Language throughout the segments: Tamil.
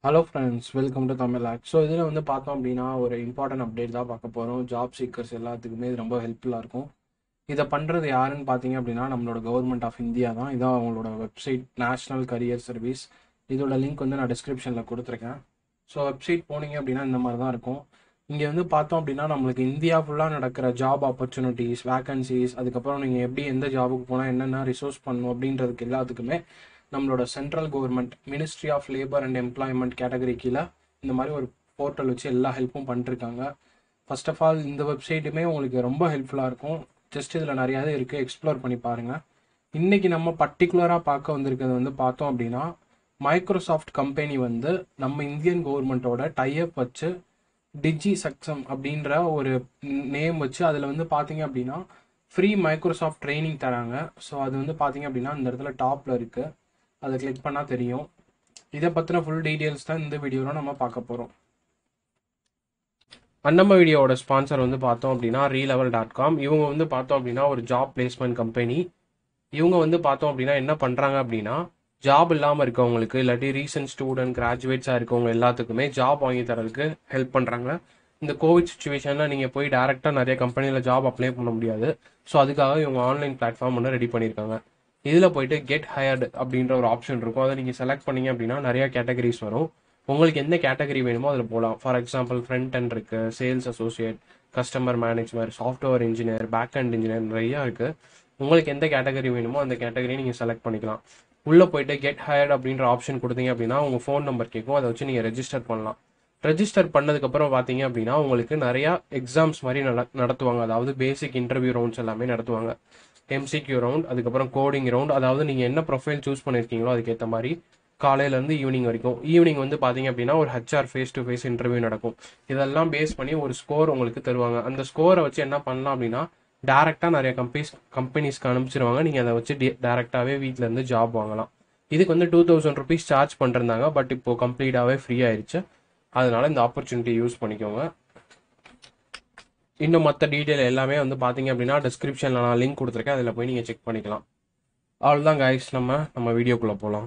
hello friends welcome to Tamil act so இதில் வந்து பார்த்தோம் அப்படின்னா ஒரு இம்பார்ட்டன்ட் அப்டேட் தான் பார்க்க போகிறோம் ஜாப் சீக்கர்ஸ் எல்லாத்துக்குமே இது ரொம்ப ஹெல்ப்ஃபுல்லாக இருக்கும் இதை பண்ணுறது யாருன்னு பார்த்தீங்க அப்படின்னா நம்மளோட கவர்மெண்ட் ஆஃப் இந்தியா தான் இதான் அவங்களோட வெப்சைட் நேஷ்னல் கரியர் சர்வீஸ் இதோட லிங்க் வந்து நான் டிஸ்கிரிப்ஷனில் கொடுத்துருக்கேன் ஸோ வெப்சைட் போனீங்க அப்படின்னா இந்த மாதிரி தான் இருக்கும் இங்கே வந்து பார்த்தோம் அப்படின்னா நம்மளுக்கு இந்தியா ஃபுல்லாக நடக்கிற ஜாப் ஆப்பர்ச்சுனிட்டிஸ் வேகன்சிஸ் அதுக்கப்புறம் நீங்கள் எப்படி எந்த ஜாபுக்கு போனால் என்னென்ன ரிசோர்ஸ் பண்ணணும் அப்படின்றதுக்கு எல்லாத்துக்குமே நம்மளோட central government ministry of labour and employment category கீழே இந்த மாதிரி ஒரு போர்ட்டல் வச்சு எல்லா ஹெல்ப்பும் பண்ணிருக்காங்க ஃபர்ஸ்ட் ஆஃப் ஆல் இந்த வெப்சைட்டுமே உங்களுக்கு ரொம்ப ஹெல்ப்ஃபுல்லாக இருக்கும் ஜஸ்ட் இதில் நிறையா இது இருக்குது எக்ஸ்ப்ளோர் பண்ணி பாருங்கள் இன்றைக்கி நம்ம பர்டிகுலராக பார்க்க வந்திருக்கிறது வந்து பார்த்தோம் அப்படின்னா மைக்ரோசாஃப்ட் கம்பெனி வந்து நம்ம இந்தியன் கவர்மெண்ட்டோட டைப் வச்சு டிஜி சக்சம் அப்படின்ற ஒரு நேம் வச்சு அதில் வந்து பார்த்தீங்க அப்படின்னா ஃப்ரீ மைக்ரோசாஃப்ட் ட்ரைனிங் தராங்க ஸோ அது வந்து பார்த்தீங்க அப்படின்னா இந்த இடத்துல டாப்பில் இருக்குது அதை கிளிக் பண்ணால் தெரியும் இதை பற்றின ஃபுல் டீட்டெயில்ஸ் தான் இந்த வீடியோவில் நம்ம பார்க்க போகிறோம் அன்னம்ம வீடியோவோட ஸ்பான்சர் வந்து பார்த்தோம் அப்படின்னா ரீலெவல் டாட் காம் இவங்க வந்து பார்த்தோம் அப்படின்னா ஒரு ஜாப் பிளேஸ்மெண்ட் கம்பெனி இவங்க வந்து பார்த்தோம் அப்படின்னா என்ன பண்ணுறாங்க அப்படின்னா ஜாப் இல்லாமல் இருக்கவங்களுக்கு இல்லாட்டி ரீசன்ட் ஸ்டூடெண்ட் கிராஜுவேட்ஸாக இருக்கவங்க எல்லாத்துக்குமே ஜாப் வாங்கி தரதுக்கு ஹெல்ப் பண்ணுறாங்க இந்த கோவிட் சுச்சுவேஷனில் நீங்கள் போய் டேரெக்டாக நிறைய கம்பெனியில் ஜாப் அப்ளை பண்ண முடியாது ஸோ அதுக்காக இவங்க ஆன்லைன் பிளாட்ஃபார்ம் ஒன்று ரெடி பண்ணியிருக்காங்க இதில் போயிட்டு கெட் ஹயர்டு அப்படின்ற ஒரு ஆப்ஷன் இருக்கும் அதை நீங்கள் செலக்ட் பண்ணீங்க அப்படின்னா நிறைய கேட்டகரிஸ் வரும் உங்களுக்கு எந்த கேட்டகரி வேணுமோ அதில் போகலாம் ஃபார் எக்ஸாம்பிள் ஃப்ரண்ட் அண்ட் இருக்கு sales associate customer management software engineer back end engineer நிறையா இருக்குது உங்களுக்கு எந்த கேட்டகரி வேணுமோ அந்த கேட்டகரி நீங்கள் செலக்ட் பண்ணிக்கலாம் உள்ளே போயிட்டு கெட் ஹயர்ட் அப்படின்ற ஆப்ஷன் கொடுத்தீங்க அப்படின்னா உங்கள் ஃபோன் நம்பர் கேட்கும் அதை வச்சு நீங்கள் ரெஜிஸ்டர் பண்ணலாம் ரெஜிஸ்டர் பண்ணதுக்கப்புறம் பார்த்தீங்க அப்படின்னா உங்களுக்கு நிறையா எக்ஸாம்ஸ் மாதிரி நட நடத்துவாங்க அதாவது பேசிக் இன்டர்வியூ ரவுண்ட்ஸ் எல்லாமே நடத்துவாங்க எம்சிக்யூ ரவுண்ட் அதுக்கப்புறம் கோடிங் ரவுண்ட் அதாவது நீங்கள் என்ன ப்ரொஃபைல் சூஸ் பண்ணியிருக்கீங்களோ அதுக்கேற்ற மாதிரி காலையிலேருந்து ஈவினிங் வரைக்கும் ஈவினிங் வந்து பார்த்தீங்க அப்படின்னா ஒரு HR face to face interview நடக்கும் இதெல்லாம் பேஸ் பண்ணி ஒரு ஸ்கோர் உங்களுக்கு தருவாங்க அந்த ஸ்கோரை வச்சு என்ன பண்ணலாம் அப்படின்னா டேரெக்டாக நிறைய கம்பெனிஸ் கம்பெனிஸ்க்கு அனுப்பிச்சிருவாங்க நீங்கள் அதை வச்சு டேரெக்டாகவே வீட்டிலேருந்து ஜாப் வாங்கலாம் இதுக்கு வந்து டூ தௌசண்ட் ருபீஸ் சார்ஜ் பண்ணிருந்தாங்க பட் இப்போ கம்ப்ளீட்டாகவே ஃப்ரீ ஆயிடுச்சு அதனால இந்த ஆப்பர்ச்சுனிட்டி யூஸ் பண்ணிக்கோங்க இன்னும் மற்ற டீட்டெயில் எல்லாமே வந்து பார்த்தீங்க அப்படின்னா டிஸ்கிரிப்ஷனில் நான் லிங்க் கொடுத்துருக்கேன் அதில் போய் நீங்கள் செக் பண்ணிக்கலாம் அவ்வளோதான் கைஸ் நம்ம நம்ம வீடியோக்குள்ளே போகலாம்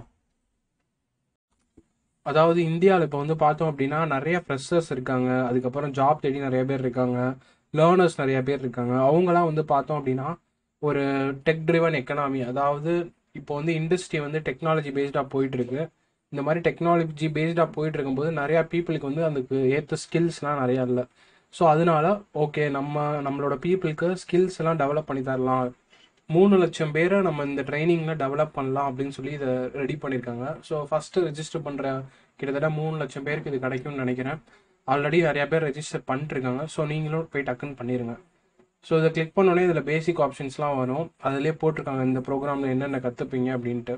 அதாவது இந்தியாவில் இப்போ வந்து பார்த்தோம் அப்படின்னா நிறைய ஃப்ரெஷர்ஸ் இருக்காங்க அதுக்கப்புறம் ஜாப் தேடி நிறைய பேர் இருக்காங்க லேர்னர்ஸ் நிறைய பேர் இருக்காங்க அவங்களாம் வந்து பார்த்தோம் அப்படின்னா ஒரு டெக் ட்ரிவன் எக்கனாமி அதாவது இப்போ வந்து இண்டஸ்ட்ரி வந்து டெக்னாலஜி பேஸ்டாக போயிட்டு இருக்கு இந்த மாதிரி டெக்னாலஜி பேஸ்டாக போயிட்டு இருக்கும்போது நிறையா பீப்புளுக்கு வந்து அதுக்கு ஏற்ற ஸ்கில்ஸ்லாம் நிறையா இல்லை ஸோ அதனால ஓகே நம்ம நம்மளோட பீப்புளுக்கு ஸ்கில்ஸ் எல்லாம் டெவலப் பண்ணி தரலாம் மூணு லட்சம் பேரை நம்ம இந்த ட்ரைனிங்கில் டெவலப் பண்ணலாம் அப்படின்னு சொல்லி இதை ரெடி பண்ணியிருக்காங்க ஸோ ஃபஸ்ட்டு ரெஜிஸ்டர் பண்ணுற கிட்டத்தட்ட மூணு லட்சம் பேருக்கு இது கிடைக்கும்னு நினைக்கிறேன் ஆல்ரெடி நிறையா பேர் ரெஜிஸ்டர் பண்ணிட்டுருக்காங்க ஸோ நீங்களும் போய் டக்குன்னு பண்ணிடுங்க ஸோ இதை கிளிக் பண்ணோடனே இதில் பேசிக் ஆப்ஷன்ஸ்லாம் வரும் அதிலே போட்டிருக்காங்க இந்த ப்ரோக்ராமில் என்னென்ன கற்றுப்பீங்க அப்படின்ட்டு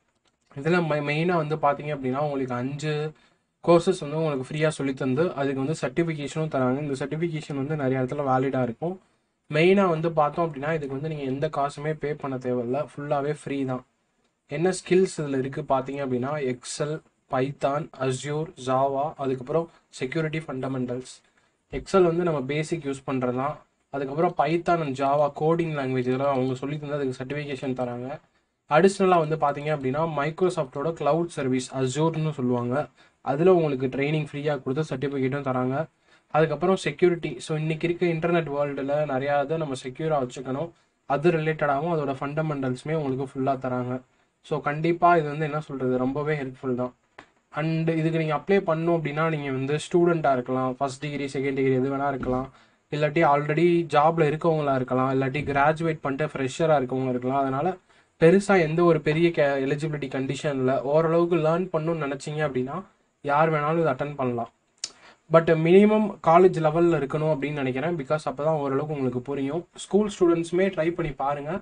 இதில் மெ மெயினாக வந்து பார்த்தீங்க அப்படின்னா உங்களுக்கு அஞ்சு கோர்சஸ் வந்து உங்களுக்கு ஃப்ரீயாக சொல்லி தந்து அதுக்கு வந்து சர்டிஃபிகேஷனும் தராங்க இந்த சர்டிஃபிகேஷன் வந்து நிறைய இடத்துல வேலிடாக இருக்கும் மெயினாக வந்து பார்த்தோம் அப்படின்னா இதுக்கு வந்து நீங்கள் எந்த காசுமே பே பண்ண தேவையில்ல ஃபுல்லாகவே ஃப்ரீ தான் என்ன ஸ்கில்ஸ் இதில் இருக்குது பார்த்தீங்க அப்படின்னா எக்ஸல் பைத்தான் அஸ்யூர் ஜாவா அதுக்கப்புறம் செக்யூரிட்டி ஃபண்டமெண்டல்ஸ் எக்ஸல் வந்து நம்ம பேசிக் யூஸ் பண்ணுறது தான் அதுக்கப்புறம் Python and Java coding language இதெல்லாம் அவங்க சொல்லி தந்து அதுக்கு சர்டிஃபிகேஷன் தராங்க அடிஷ்னலாக வந்து பார்த்தீங்க அப்படின்னா மைக்ரோசாஃப்டோட க்ளவுட் சர்வீஸ் அஸ்யூர்னு சொல்லுவாங்க அதில் உங்களுக்கு ட்ரைனிங் ஃப்ரீயாக கொடுத்து சர்டிஃபிகேட்டும் தராங்க அதுக்கப்புறம் செக்யூரிட்டி ஸோ இன்றைக்கி இருக்க இன்டர்நெட் வேர்ல்டில் நிறையா இதை நம்ம செக்யூராக வச்சுக்கணும் அது ரிலேட்டடாகவும் அதோட ஃபண்டமெண்டல்ஸுமே உங்களுக்கு ஃபுல்லாக தராங்க ஸோ கண்டிப்பாக இது வந்து என்ன சொல்கிறது ரொம்பவே ஹெல்ப்ஃபுல் தான் அண்ட் இதுக்கு நீங்கள் அப்ளை பண்ணணும் அப்படின்னா நீங்கள் வந்து ஸ்டூடெண்ட்டாக இருக்கலாம் ஃபஸ்ட் டிகிரி செகண்ட் டிகிரி எது வேணால் இருக்கலாம் இல்லாட்டி ஆல்ரெடி ஜாபில் இருக்கவங்களா இருக்கலாம் இல்லாட்டி கிராஜுவேட் பண்ணிட்டு ஃப்ரெஷராக இருக்கவங்க இருக்கலாம் அதனால் பெருசாக எந்த ஒரு பெரிய கே எலிஜிபிலிட்டி கண்டிஷனில் ஓரளவுக்கு லேர்ன் பண்ணணும்னு நினச்சிங்க அப்படின்னா யார் வேணாலும் இதை அட்டன் பண்ணலாம் பட் மினிமம் காலேஜ் லெவலில் இருக்கணும் அப்படின்னு நினைக்கிறேன் பிகாஸ் அப்போ தான் ஓரளவுக்கு உங்களுக்கு புரியும் ஸ்கூல் ஸ்டூடெண்ட்ஸுமே ட்ரை பண்ணி பாருங்கள்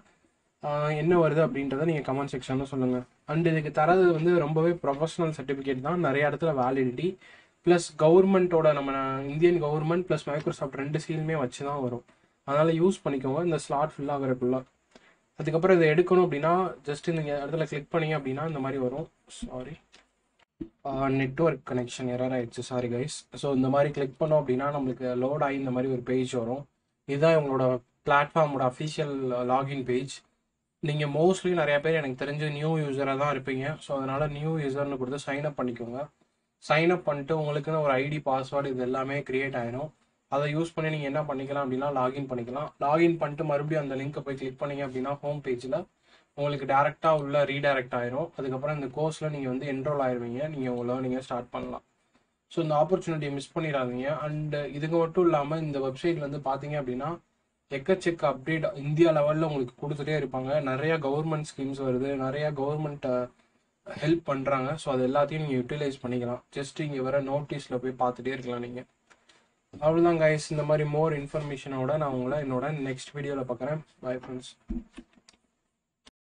என்ன வருது அப்படின்றத நீங்கள் கமெண்ட் செக்ஷனில் சொல்லுங்கள் அண்ட் இதுக்கு தரது வந்து ரொம்பவே ப்ரொஃபஷனல் சர்டிஃபிகேட் தான் நிறைய இடத்துல வேலிடிட்டி ப்ளஸ் கவர்மெண்ட்டோட நம்ம இந்தியன் கவர்மெண்ட் ப்ளஸ் மைக்ரோசாஃப்ட் ரெண்டு சீலுமே வச்சு தான் வரும் அதனால் யூஸ் பண்ணிக்கோங்க இந்த ஸ்லாட் ஃபுல்லாக ஆகிறதுக்குள்ள அதுக்கப்புறம் இதை எடுக்கணும் அப்படின்னா ஜஸ்ட் இந்த இடத்துல கிளிக் பண்ணீங்க அப்படின்னா இந்த மாதிரி வரும் சாரி நெட்ஒர்க் கனெக்ஷன் எரர் ஆயிடுச்சு சாரி கைஸ் ஸோ இந்த மாதிரி கிளிக் பண்ணோம் அப்படின்னா நம்மளுக்கு லோட் ஆகி இந்த மாதிரி ஒரு பேஜ் வரும் இதுதான் இவங்களோட பிளாட்ஃபார்மோட அஃபிஷியல் லாகின் பேஜ் நீங்கள் மோஸ்ட்லி நிறைய பேர் எனக்கு தெரிஞ்சு நியூ யூஸராக தான் இருப்பீங்க ஸோ அதனால் நியூ யூஸர்னு கொடுத்து சைன் அப் பண்ணிக்கோங்க சைன் அப் பண்ணிட்டு உங்களுக்குன்னு ஒரு ஐடி பாஸ்வேர்டு இது எல்லாமே கிரியேட் ஆயிடும் அதை யூஸ் பண்ணி நீங்கள் என்ன பண்ணிக்கலாம் அப்படின்னா லாகின் பண்ணிக்கலாம் லாகின் பண்ணிட்டு மறுபடியும் அந்த லிங்கை போய் கிளிக் பண்ணீங்க அப்படின்னா ஹோம் பேஜில் உங்களுக்கு டேரெக்டாக உள்ள ரீடைரக்ட் ஆயிரும் அதுக்கப்புறம் இந்த கோர்ஸில் நீங்கள் வந்து என்ரோல் ஆயிருவீங்க நீங்கள் உங்களை நீங்கள் ஸ்டார்ட் பண்ணலாம் ஸோ இந்த ஆப்பர்ச்சுனிட்டியை மிஸ் பண்ணிடாதீங்க அண்ட் இதுக்கு மட்டும் இல்லாமல் இந்த வெப்சைட்ல வந்து பார்த்தீங்க அப்படின்னா எக்கச்சக்க அப்டேட் இந்தியா லெவலில் உங்களுக்கு கொடுத்துட்டே இருப்பாங்க நிறைய கவர்மெண்ட் ஸ்கீம்ஸ் வருது நிறைய கவர்மெண்ட் ஹெல்ப் பண்ணுறாங்க ஸோ அது எல்லாத்தையும் நீங்கள் யூட்டிலைஸ் பண்ணிக்கலாம் ஜஸ்ட் இங்கே வர நோட்டீஸில் போய் பார்த்துட்டே இருக்கலாம் நீங்கள் அவ்வளோதான் கைஸ் இந்த மாதிரி மோர் இன்ஃபர்மேஷனோட நான் உங்களை என்னோட நெக்ஸ்ட் வீடியோவில் பார்க்குறேன் பை ஃப்ரெண்ட்ஸ்